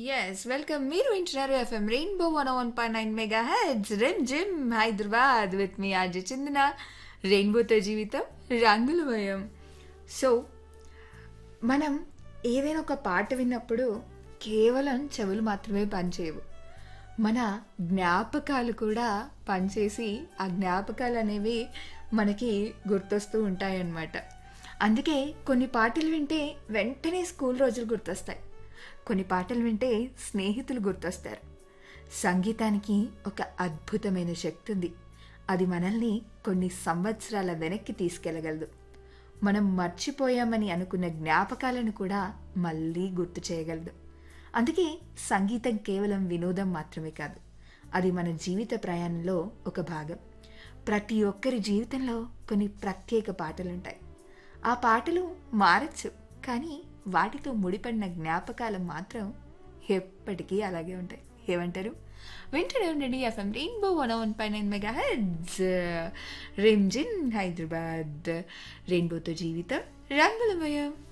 yes welcome మీరు వింటున్నారు FM rainbow one one point nine megahertz రెమ్ జిమ్ హైదరాబాద్ విత్ మీ ఆర్జే చెందిన రెయిన్బోతో జీవితం రంగులమయం సో మనం ఏదైనా ఒక పాట విన్నప్పుడు కేవలం చెవులు మాత్రమే పనిచేయవు మన జ్ఞాపకాలు కూడా పనిచేసి ఆ జ్ఞాపకాలు అనేవి మనకి గుర్తొస్తూ ఉంటాయన్నమాట అందుకే కొన్ని పాటలు వింటే వెంటనే స్కూల్ రోజులు గుర్తొస్తాయి కొన్ని పాటలు వింటే స్నేహితులు గుర్తొస్తారు సంగీతానికి ఒక అద్భుతమైన శక్తి ఉంది అది మనల్ని కొన్ని సంవత్సరాల వెనక్కి తీసుకెళ్ళగలదు మనం మర్చిపోయామని అనుకున్న జ్ఞాపకాలను కూడా మళ్ళీ గుర్తు చేయగలదు అందుకే సంగీతం కేవలం వినోదం మాత్రమే కాదు అది మన జీవిత ప్రయాణంలో ఒక భాగం ప్రతి ఒక్కరి జీవితంలో కొన్ని ప్రత్యేక పాటలు ఉంటాయి ఆ పాటలు మారచ్చు కానీ వాటితో ముడిపడిన జ్ఞాపకాలు మాత్రం ఎప్పటికీ అలాగే ఉంటాయి ఏమంటారు వింటూనే ఉండండి ఎఫ్ఎం రెయిన్బో వన్ వన్ పై నైన్ మెగా హెడ్స్ రిమ్జిన్ హైదరాబాద్ రెయిన్బోతో జీవితం రంగులమయం